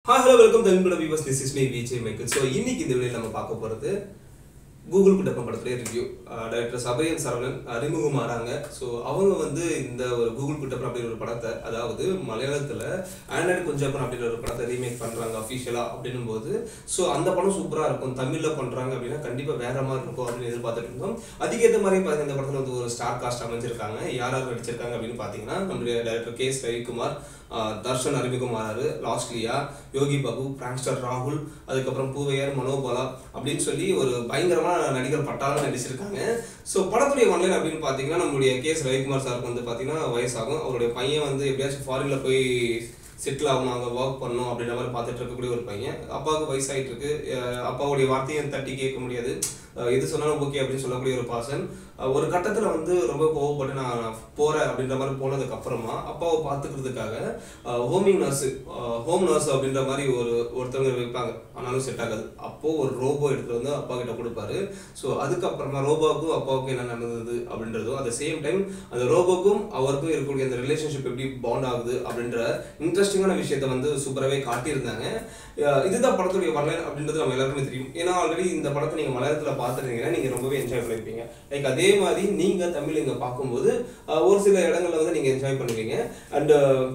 hi hello welcome Tamil viewers this is me Vijay Michael so இன்னைக்கு இந்த வீடியோவில் நம்ம பார்க்க போகிறது கூகுள் குட்டப்பம் படத்துலேயே ரிவ்யூ டைரக்டர் சபரியன் சரவணன் அறிமுகம் ஆறாங்க ஸோ அவங்க வந்து இந்த ஒரு கூகுள் குட்டப்பம் அப்படிங்கிற ஒரு படத்தை அதாவது மலையாளத்தில் ஆண்ட்ராய்டு கொஞ்சப்பன் அப்படிங்கிற ஒரு படத்தை ரீமேக் பண்ணுறாங்க அஃபிஷியலாக அப்படின்னும் போது ஸோ அந்த படம் சூப்பராக இருக்கும் தமிழில் பண்ணுறாங்க அப்படின்னா கண்டிப்பாக வேற மாதிரி இருக்கும் அப்படின்னு எதிர்பார்த்துட்டு இருந்தோம் அதுக்கேற்ற மாதிரி பார்த்தீங்கன்னா இந்த படத்தில் வந்து ஒரு ஸ்டார் காஸ்ட் அமைஞ்சிருக்காங்க யார் யார் நடிச்சிருக்காங்க அப்படின்னு பார்த்தீங்கன்னா நம்முடைய டைரக்டர் கே எஸ் ரவிக்குமார் ஆஹ் தர்ஷன் அறிமுகமாறாரு லாஸ்ட்லியா யோகி பாபு பிராங்ஸ்டர் ராகுல் அதுக்கப்புறம் பூவையர் மனோபாலா அப்படின்னு சொல்லி ஒரு பயங்கரமான நடிகர் பட்டாளம் நடிச்சிருக்காங்க ஸோ படத்துடைய ஒன்லைன் அப்படின்னு பார்த்தீங்கன்னா நம்மளுடைய கே எஸ் ரவிக்குமார் சாருக்கு வந்து பார்த்தீங்கன்னா வயசாகும் அவருடைய பையன் வந்து எப்படியாச்சும் ஃபாரினில் போய் செட்டில் ஆகணும் அங்கே ஒர்க் பண்ணணும் அப்படின்ற மாதிரி பார்த்துட்டு இருக்கக்கூடிய ஒரு பையன் அப்பாவுக்கு வயசாயிட்டு இருக்கு அஹ் அப்பாவுடைய வார்த்தையை தட்டி கேட்க முடியாது அஹ் எது சொன்னாலும் ஓகே அப்படின்னு சொல்லக்கூடிய ஒரு பாசன் ஒரு கட்டத்தில் வந்து ரொம்ப கோவப்பட்டு நான் போகிறேன் அப்படின்ற மாதிரி போனதுக்கு அப்புறமா அப்பாவை பார்த்துக்கிறதுக்காக ஹோமிங் நர்ஸு ஹோம் நர்ஸ் அப்படின்ற மாதிரி ஒரு ஒருத்தவங்க வைப்பாங்க ஆனாலும் செட் ஆகாது அப்போது ஒரு ரோபோ எடுத்துகிட்டு வந்து அப்பா கிட்ட கொடுப்பாரு ஸோ அதுக்கப்புறமா ரோபோவுக்கும் அப்பாவுக்கும் என்ன நடந்தது அப்படின்றதும் அட் சேம் டைம் அந்த ரோபோக்கும் அவருக்கும் இருக்கக்கூடிய அந்த ரிலேஷன்ஷிப் எப்படி பாண்ட் ஆகுது அப்படின்ற இன்ட்ரெஸ்டிங்கான விஷயத்த வந்து சூப்பராகவே காட்டியிருந்தாங்க அஹ் இதுதான் படத்துடைய வரலாறு அப்படின்றது நம்ம எல்லாருக்குமே தெரியும் ஏன்னா ஆல்ரெடி இந்த படத்தை நீங்கள் மலையாளத்தில் பார்த்துருந்தீங்கன்னா நீங்கள் ரொம்பவே என்ஜாய் பண்ணியிருப்பீங்க லைக் அதே மாதிரி நீங்கள் தமிழ் இங்கே பார்க்கும்போது அஹ் ஒரு சில இடங்கள்ல வந்து நீங்கள் என்ஜாய் பண்ணுவீங்க அண்ட்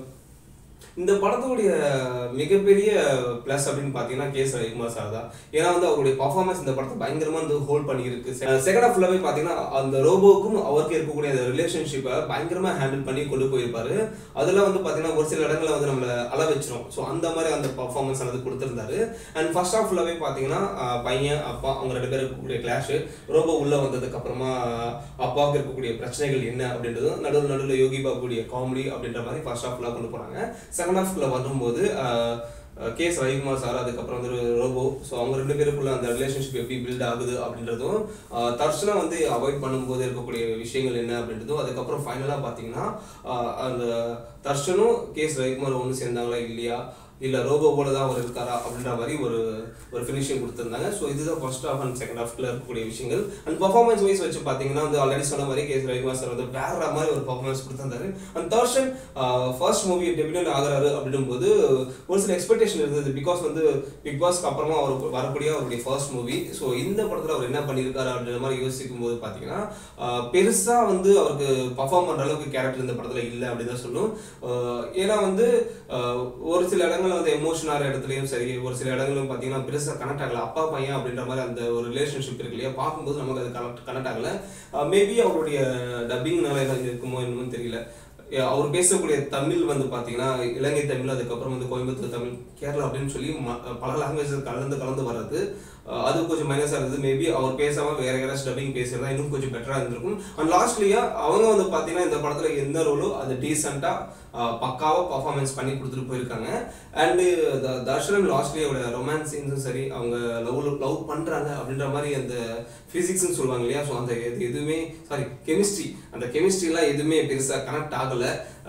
இந்த படத்துடைய மிகப்பெரிய ப்ளஸ் அப்படின்னு பார்த்தீங்கன்னா கே எஸ் ரவிக்குமார் சார் தான் ஏன்னா வந்து அவருடைய பர்ஃபார்மன்ஸ் இந்த படத்தை பயங்கரமாக வந்து ஹோல்ட் பண்ணியிருக்கு செகண்ட் ஆஃப் ஃபுல்லாகவே பார்த்தீங்கன்னா அந்த ரோபோவுக்கும் அவருக்கு இருக்கக்கூடிய அந்த ரிலேஷன்ஷிப்பை பயங்கரமாக ஹேண்டில் பண்ணி கொண்டு போயிருப்பாரு அதெல்லாம் வந்து பார்த்தீங்கன்னா ஒரு சில இடங்களில் வந்து நம்மளை அள வச்சிரும் ஸோ அந்த மாதிரி அந்த பர்ஃபார்மன்ஸ் ஆனது கொடுத்துருந்தாரு அண்ட் ஃபர்ஸ்ட் ஆஃப் ஃபுல்லாகவே பார்த்தீங்கன்னா அஹ், பையன் அப்பா அவங்க ரெண்டு பேரும் இருக்கக்கூடிய கிளாஷ் ரோபோ உள்ளே வந்ததுக்கு அப்புறமா அப்பாவுக்கு இருக்கக்கூடிய பிரச்சனைகள் என்ன அப்படின்றதும் நடுவில் நடுவில் யோகி பாபுடைய காமெடி அப்படின்ற மாதிரி ஃபர்ஸ்ட் ஆஃப் ஃபுல்லாக கொண்டு போனாங்க செகண்ட் ஹாஃப்ல வரும்போது அஹ், அஹ், கே எஸ் ரவிக்குமார் சார் அதுக்கப்புறம் வந்து ரோபோ ஸோ அவங்க ரெண்டு பேருக்குள்ள அந்த ரிலேஷன்ஷிப் எப்படி பில்ட் ஆகுது அப்படின்றதும் அஹ், தர்ஷனா வந்து அவாய்ட் பண்ணும்போது இருக்கக்கூடிய விஷயங்கள் என்ன அப்படின்றதும் அதுக்கப்புறம் ஃபைனலாக பார்த்தீங்கன்னா அஹ், அந்த தர்ஷனும் கே எஸ் ரவிக்குமார் ஒன்று சேர்ந்தாங்களா இல்லையா இல்லை ரோபோ போல தான் அவர் இருக்காரா அப்படின்ற மாதிரி ஒரு ஒரு ஃபினிஷிங் கொடுத்துருந்தாங்க ஸோ இதுதான் ஃபர்ஸ்ட் ஹாஃப் அண்ட் செகண்ட் ஹாஃப்ல இருக்கக்கூடிய விஷயங்கள் அண்ட் பர்ஃபார்மன்ஸ் வைஸ் வச்சு பார்த்தீங்கன்னா வந்து ஆல்ரெடி சொன்ன மாதிரி கேஸ் ரவிக்குமார் சார் வந்து வேற மாதிரி ஒரு பர்ஃபார்மன்ஸ் கொடுத்துருந்தாரு and Darshan first movie debut ஆகுறாரு அப்படின்னும் போது ஒரு சில எக்ஸ்பெக்டேஷன் இருந்தது பிகாஸ் வந்து பிக் பாஸ்க்கு அப்புறமா அவர் வரக்கூடிய அவருடைய ஃபர்ஸ்ட் மூவி ஸோ இந்த படத்தில் அவர் என்ன பண்ணியிருக்காரு அப்படின்ற மாதிரி யோசிக்கும் போது பார்த்தீங்கன்னா பெருசாக வந்து அவருக்கு பர்ஃபார்ம் பண்ணுற அளவுக்கு கேரக்டர் இந்த படத்தில் இல்லை அப்படின்னு தான் சொல்லணும் ஆஹ் ஏன்னா வந்து ஆஹ் ஒரு சில இடங்கள்ல வந்து எமோஷன் ஆகிற இடத்துலையும் சரி ஒரு சில இடங்களும் பார்த்தீங்கன்னா பெருசாக கனெக்ட் ஆகல அப்பா பையன் அப்படின்ற மாதிரி அந்த ஒரு ரிலேஷன்ஷிப் இருக்கு இல்லையா பார்க்கும்போது நமக்கு அது கனெக்ட் கனெக்ட் ஆகல மேபி அவருடைய டப்பிங்னால என்ன இருக்குமோ என்னமோ தெரியல அஹ் அவர் பேசக்கூடிய தமிழ் வந்து பார்த்தீங்கன்னா இலங்கை தமிழ் அதுக்கப்புறம் வந்து கோயம்புத்தூர் தமிழ் கேரளா அப்படின்னு சொல்லி ம- பல லாங்குவேஜஸ் கலந்து கலந்து வர்றது அஹ் அது கொஞ்சம் மைனஸாக இருந்தது மேபி அவர் பேசாமல் வேற யாராச்சும் டப்பிங் பேசுறதா இன்னும் கொஞ்சம் பெட்டராக இருந்திருக்கும் அண்ட் லாஸ்ட்லியா அவங்க வந்து பார்த்தீங்கன்னா இந்த படத்தில் எந்த ரோலோ அது டீசெண்டாக பக்காவாக பர்ஃபார்மன்ஸ் பண்ணி கொடுத்துட்டு போயிருக்காங்க அண்டு தர்ஷன் லாஸ்ட்லியோட ரொமான்ஸ் சீன்ஸும் சரி அவங்க லவ் லவ் பண்ணுறாங்க அப்படின்ற மாதிரி அந்த ஃபிசிக்ஸ்னு சொல்லுவாங்க இல்லையா ஸோ அந்த இது எதுவுமே சாரி கெமிஸ்ட்ரி அந்த கெமிஸ்ட்ரிலாம் எதுவுமே பெருசாக கனெக்ட் ஆகலை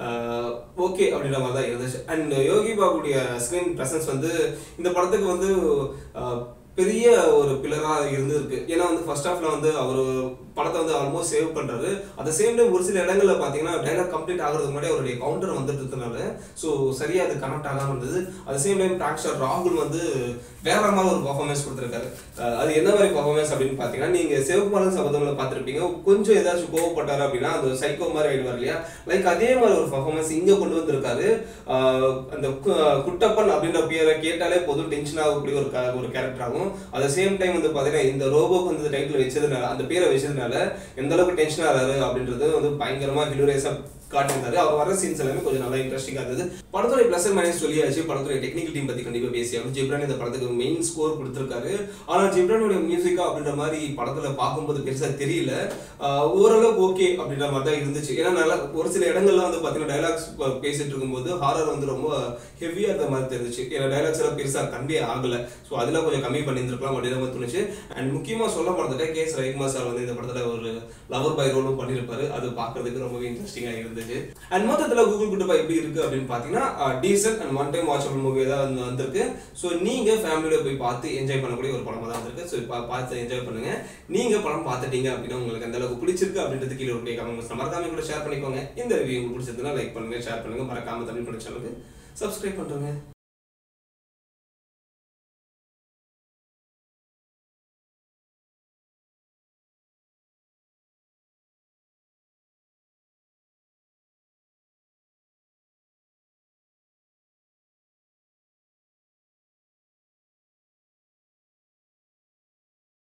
ஓகே அப்படின்ற மாதிரி தான் இருந்துச்சு அண்ட் யோகி பாபுடைய ஸ்க்ரீன் ப்ரெசன்ஸ் வந்து இந்த படத்துக்கு வந்து அஹ், பெரிய ஒரு பில்லராக இருந்திருக்கு ஏன்னா வந்து ஃபர்ஸ்ட் ஹாஃப்ல வந்து அவர் படத்தை வந்து ஆல்மோஸ்ட் சேவ் பண்றாரு அட் சேம் டைம் ஒரு சில இடங்கள்ல பார்த்தீங்கன்னா டைலாக் கம்ப்ளீட் ஆகிறதுக்கு முன்னாடி அவருடைய கவுண்டர் வந்துட்டு இருக்கனால ஸோ சரியா அது கனெக்ட் ஆகாம இருந்தது அட் சேம் டைம் டாக்டர் ராகுல் வந்து வேற மாதிரி ஒரு பர்ஃபார்மன்ஸ் கொடுத்துருக்காரு அஹ் அது என்ன மாதிரி பர்ஃபார்மன்ஸ் அப்படின்னு பார்த்தீங்கன்னா நீங்க சிவகுமாரன் சபதம்ல பார்த்துருப்பீங்க கொஞ்சம் ஏதாச்சும் கோவப்பட்டாரு அப்படின்னா அது சைக்கோ மாதிரி ஆயிடுவார் இல்லையா லைக் அதே மாதிரி ஒரு பர்ஃபார்மன்ஸ் இங்க கொண்டு வந்திருக்காரு அஹ் அந்த கு- குட்டப்பன் அப்படின்ற பேரை கேட்டாலே போதும் டென்ஷன் ஆகக்கூடிய ஒரு க- ஒரு கேரக்டர் ஆகும் அட் சேம் டைம் வந்து பார்த்தீங்கன்னா இந்த ரோபோக்கு வந்து டைட்டில் வச்சதுனால அந்த பேரை வச்சதுனால எந்த அளவுக்கு டென்ஷன் ஆகாது அப்படின்றது வந்து பயங்கரமா ஹிலோரியஸா காட்டியிருந்தாரு அவர் வர சீன்ஸ் எல்லாமே கொஞ்சம் நல்லா இன்ட்ரெஸ்டிங்காக இருந்தது படத்துடைய ப்ளஸ் அண்ட் மைனஸ் சொல்லியாச்சு படத்துடைய டெக்னிக்கல் டீம் பத்தி கண்டிப்பா பேசியாகும் ஜிப்ரான் இந்த படத்துக்கு மெயின் ஸ்கோர் கொடுத்துருக்காரு ஆனா ஜிப்ரானுடைய மியூசிக்கா அப்படின்ற மாதிரி படத்துல பார்க்கும்போது பெருசா தெரியல ஆஹ் ஓரளவுக்கு ஓகே அப்படின்ற மாதிரி தான் இருந்துச்சு ஏன்னா நல்லா ஒரு சில இடங்கள்ல வந்து பாத்தீங்கன்னா டைலாக்ஸ் பேசிட்டு இருக்கும்போது ஹாரர் வந்து ரொம்ப ஹெவியா இருந்த மாதிரி தெரிஞ்சுச்சு ஏன்னா டைலாக்ஸ் எல்லாம் பெருசா கன்வே ஆகல ஸோ அதில் கொஞ்சம் கம்மி பண்ணியிருந்திருக்கலாம் அப்படின்ற மாதிரி தோணுச்சு அண்ட் முக்கியமா சொல்ல மறந்துட்டேன் கே எஸ் ரவிக்குமார் சார் வந்து இந்த படத்துல ஒரு லவர் பை ரோலும் பண்ணியிருப்பாரு அது பார்க்கறதுக்கு ரொம்பவே இன்ட்ரெஸ்டிங்கா இருந்துச்சு அண்ட் மொத்தத்துல கூகுள் குட்டுப்பா எப்படி இருக்கு அப்படின்னு பாத்தீங்கன்னா decent and one time watchable movie தான் வந்து வந்திருக்கு ஸோ நீங்க ஃபேமிலியோட போய் பார்த்து என்ஜாய் பண்ணக்கூடிய ஒரு படமா தான் வந்திருக்கு ஸோ பார்த்து என்ஜாய் பண்ணுங்க நீங்க படம் பார்த்துட்டீங்க அப்படின்னா உங்களுக்கு அந்த அளவுக்கு பிடிச்சிருக்கு அப்படின்றது கீழே ஒரு கமெண்ட் மறக்காம கூட ஷேர் பண்ணிக்கோங்க இந்த ரிவ்யூ உங்களுக்கு பிடிச்சிருந்தா லைக் பண்ணுங்க ஷேர் பண்ணுங்க மறக்காம தமிழ் பண்ண சேனலுக்கு சப்ஸ்கிரைப் பண்ணுங்க